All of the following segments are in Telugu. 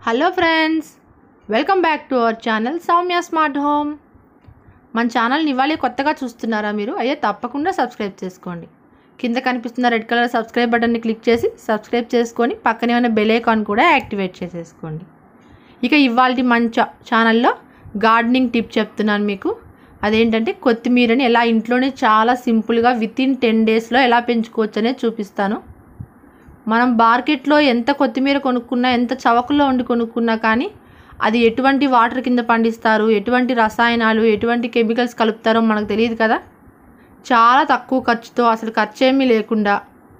hello friends welcome back to our channel Soumya smart home మన ఛానల్ని ఇవాళ కొత్తగా చూస్తున్నారా మీరు అయ్యే తప్పకుండా సబ్స్క్రైబ్ చేసుకోండి కింద కనిపిస్తున్న రెడ్ కలర్ సబ్స్క్రైబ్ బటన్ని క్లిక్ చేసి సబ్స్క్రైబ్ చేసుకొని పక్కనే ఉన్న బెల్ ఐకాన్ కూడా యాక్టివేట్ చేసేసుకోండి ఇక ఇవాళ మన చా ఛానల్లో గార్డెనింగ్ టిప్ చెప్తున్నాను మీకు అదేంటంటే కొత్తిమీరని ఎలా ఇంట్లోనే చాలా సింపుల్గా విత్ ఇన్ టెన్ డేస్లో ఎలా పెంచుకోవచ్చు అనేది చూపిస్తాను మనం మార్కెట్లో ఎంత కొత్తిమీర కొనుక్కున్నా ఎంత చవకలో ఉండి కొనుక్కున్నా కానీ అది ఎటువంటి వాటర్ కింద పండిస్తారు ఎటువంటి రసాయనాలు ఎటువంటి కెమికల్స్ కలుపుతారో మనకు తెలియదు కదా చాలా తక్కువ ఖర్చుతో అసలు ఖర్చు ఏమీ లేకుండా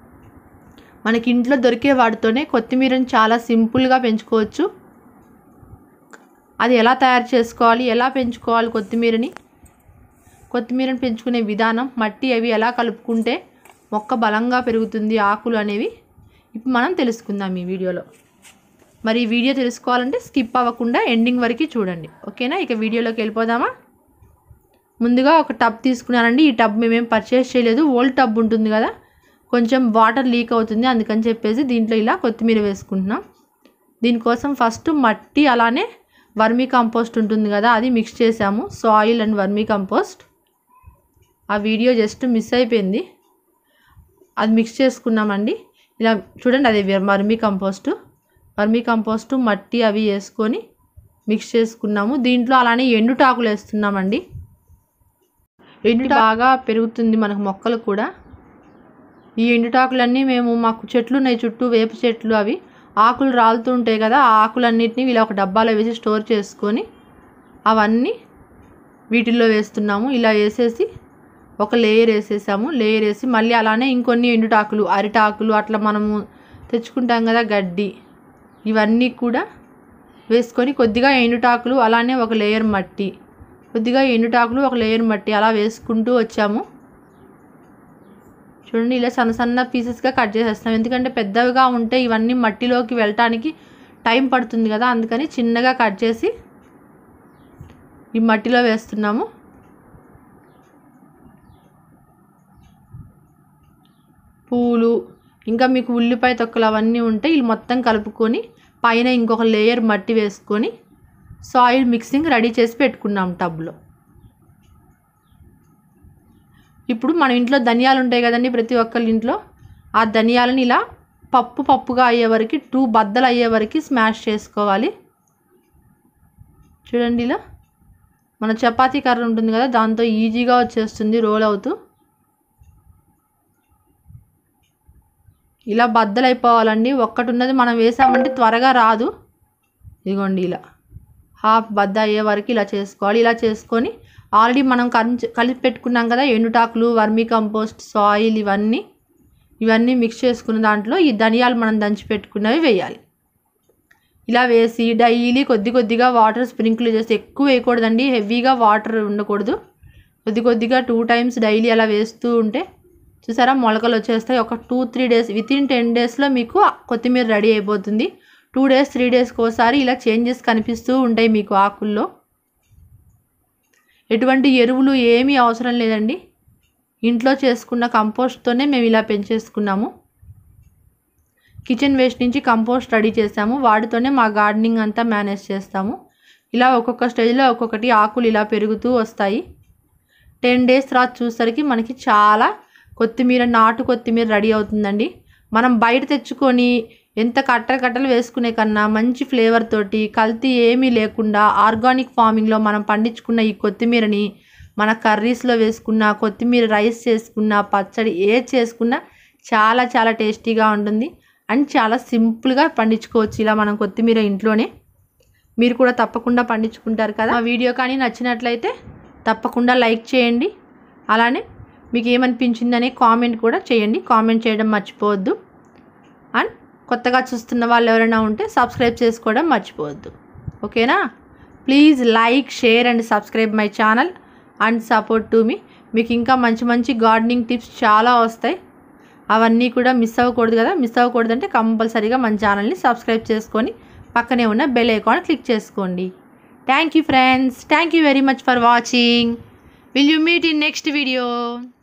మనకి ఇంట్లో దొరికే వాటితోనే కొత్తిమీరని చాలా సింపుల్గా పెంచుకోవచ్చు అది ఎలా తయారు చేసుకోవాలి ఎలా పెంచుకోవాలి కొత్తిమీరని కొత్తిమీరని పెంచుకునే విధానం మట్టి అవి ఎలా కలుపుకుంటే మొక్క బలంగా పెరుగుతుంది ఆకులు అనేవి ఇప్పుడు మనం తెలుసుకుందాం ఈ వీడియోలో మరి ఈ వీడియో తెలుసుకోవాలంటే స్కిప్ అవ్వకుండా ఎండింగ్ వరకు చూడండి ఓకేనా ఇక వీడియోలోకి వెళ్ళిపోదామా ముందుగా ఒక టబ్ తీసుకున్నానండి ఈ టబ్ మేమేం పర్చేస్ చేయలేదు ఓల్డ్ టబ్ ఉంటుంది కదా కొంచెం వాటర్ లీక్ అవుతుంది అందుకని చెప్పేసి దీంట్లో ఇలా కొత్తిమీర వేసుకుంటున్నాం దీనికోసం ఫస్ట్ మట్టి అలానే వర్మీ కంపోస్ట్ ఉంటుంది కదా అది మిక్స్ చేసాము సాయిల్ అండ్ వర్మీ కంపోస్ట్ ఆ వీడియో జస్ట్ మిస్ అయిపోయింది అది మిక్స్ చేసుకున్నామండి ఇలా చూడండి అది వర్మీ కంపోస్ట్ వర్మీ కంపోస్ట్ మట్టి అవి వేసుకొని మిక్స్ చేసుకున్నాము దీంట్లో అలానే ఎండుటాకులు వేస్తున్నామండి ఎండు బాగా పెరుగుతుంది మనకు మొక్కలు కూడా ఈ ఎండుటాకులన్నీ మేము మాకు చెట్లు ఉన్నాయి చుట్టూ వేప చెట్లు అవి ఆకులు రాలుతూ ఉంటాయి కదా ఆ ఆకులన్నిటిని ఇలా ఒక డబ్బాలో వేసి స్టోర్ చేసుకొని అవన్నీ వీటిల్లో వేస్తున్నాము ఇలా వేసేసి ఒక లేయర్ వేసేసాము లేయర్ వేసి మళ్ళీ అలానే ఇంకొన్ని ఎండుటాకులు అరిటాకులు అట్లా మనము తెచ్చుకుంటాం కదా గడ్డి ఇవన్నీ కూడా వేసుకొని కొద్దిగా ఎండుటాకులు అలానే ఒక లేయర్ మట్టి కొద్దిగా ఎండుటాకులు ఒక లేయర్ మట్టి అలా వేసుకుంటూ వచ్చాము చూడండి ఇలా సన్న సన్న పీసెస్గా కట్ చేసేస్తాం ఎందుకంటే పెద్దవిగా ఉంటే ఇవన్నీ మట్టిలోకి వెళ్ళటానికి టైం పడుతుంది కదా అందుకని చిన్నగా కట్ చేసి ఈ మట్టిలో వేస్తున్నాము పూలు ఇంకా మీకు ఉల్లిపాయ తొక్కలు అవన్నీ ఉంటే ఇవి మొత్తం కలుపుకొని పైన ఇంకొక లేయర్ మట్టి వేసుకొని సాయిల్ మిక్సింగ్ రెడీ చేసి పెట్టుకున్నాం టబ్లో ఇప్పుడు మన ఇంట్లో ధనియాలు ఉంటాయి కదండి ప్రతి ఒక్కరి ఇంట్లో ఆ ధనియాలను ఇలా పప్పు పప్పుగా అయ్యే వరకు టూ బద్దలు అయ్యే వరకు స్మాష్ చేసుకోవాలి చూడండి ఇలా మన చపాతీ కర్ర ఉంటుంది కదా దాంతో ఈజీగా వచ్చేస్తుంది రోల్ అవుతూ ఇలా బద్దలు అయిపోవాలండి ఒక్కటి ఉన్నది మనం వేసామంటే త్వరగా రాదు ఇదిగోండి ఇలా హాఫ్ బద్ద అయ్యే వరకు ఇలా చేసుకోవాలి ఇలా చేసుకొని ఆల్రెడీ మనం కలిపి కలిపి పెట్టుకున్నాం కదా ఎండుటాకులు వర్మీ కంపోస్ట్ సాయిల్ ఇవన్నీ ఇవన్నీ మిక్స్ చేసుకున్న దాంట్లో ఈ ధనియాలు మనం దంచి పెట్టుకున్నవి వేయాలి ఇలా వేసి డైలీ కొద్ది కొద్దిగా వాటర్ స్ప్రింకిల్ చేస్తే ఎక్కువ వేయకూడదండి హెవీగా వాటర్ ఉండకూడదు కొద్ది కొద్దిగా టూ టైమ్స్ డైలీ అలా వేస్తూ ఉంటే చూసారా మొలకలు వచ్చేస్తాయి ఒక two three days within ten డేస్లో మీకు కొత్తిమీర రెడీ అయిపోతుంది టూ డేస్ త్రీ డేస్కి ఒకసారి ఇలా చేంజెస్ కనిపిస్తూ ఉంటాయి మీకు ఆకుల్లో ఎటువంటి ఎరువులు ఏమీ అవసరం లేదండి ఇంట్లో చేసుకున్న కంపోస్ట్తోనే మేము ఇలా పెంచేసుకున్నాము కిచెన్ వేస్ట్ నుంచి కంపోస్ట్ రెడీ చేసాము వాటితోనే మా గార్డెనింగ్ అంతా మేనేజ్ చేస్తాము ఇలా ఒక్కొక్క స్టేజ్లో ఒక్కొక్కటి ఆకులు ఇలా పెరుగుతూ వస్తాయి టెన్ డేస్ తర్వాత చూసరికి మనకి చాలా కొత్తిమీర నాటు కొత్తిమీర రెడీ అవుతుందండి మనం బయట తెచ్చుకొని ఎంత కట్టలు కట్టలు వేసుకునే కన్నా మంచి ఫ్లేవర్ తోటి కల్తీ ఏమీ లేకుండా ఆర్గానిక్ ఫార్మింగ్లో మనం పండించుకున్న ఈ కొత్తిమీరని మన కర్రీస్లో వేసుకున్న కొత్తిమీర రైస్ చేసుకున్న పచ్చడి ఏది చేసుకున్నా చాలా చాలా టేస్టీగా ఉంటుంది అండ్ చాలా సింపుల్గా పండించుకోవచ్చు ఇలా మనం కొత్తిమీర ఇంట్లోనే మీరు కూడా తప్పకుండా పండించుకుంటారు కదా ఆ వీడియో కానీ నచ్చినట్లయితే తప్పకుండా లైక్ చేయండి అలానే మీకు ఏమనిపించిందనే కామెంట్ కూడా చేయండి కామెంట్ చేయడం మర్చిపోవద్దు అండ్ కొత్తగా చూస్తున్న వాళ్ళు ఎవరైనా ఉంటే సబ్స్క్రైబ్ చేసుకోవడం మర్చిపోవద్దు ఓకేనా please like share and subscribe my channel and support to మీ మీకు ఇంకా మంచి మంచి గార్డెనింగ్ టిప్స్ చాలా వస్తాయి అవన్నీ కూడా మిస్ అవ్వకూడదు కదా మిస్ అవ్వకూడదంటే కంపల్సరీగా మన ఛానల్ని సబ్స్క్రైబ్ చేసుకొని పక్కనే ఉన్న బెల్ ఐకాన్ క్లిక్ చేసుకోండి thank you friends thank you very much for watching will you meet in next video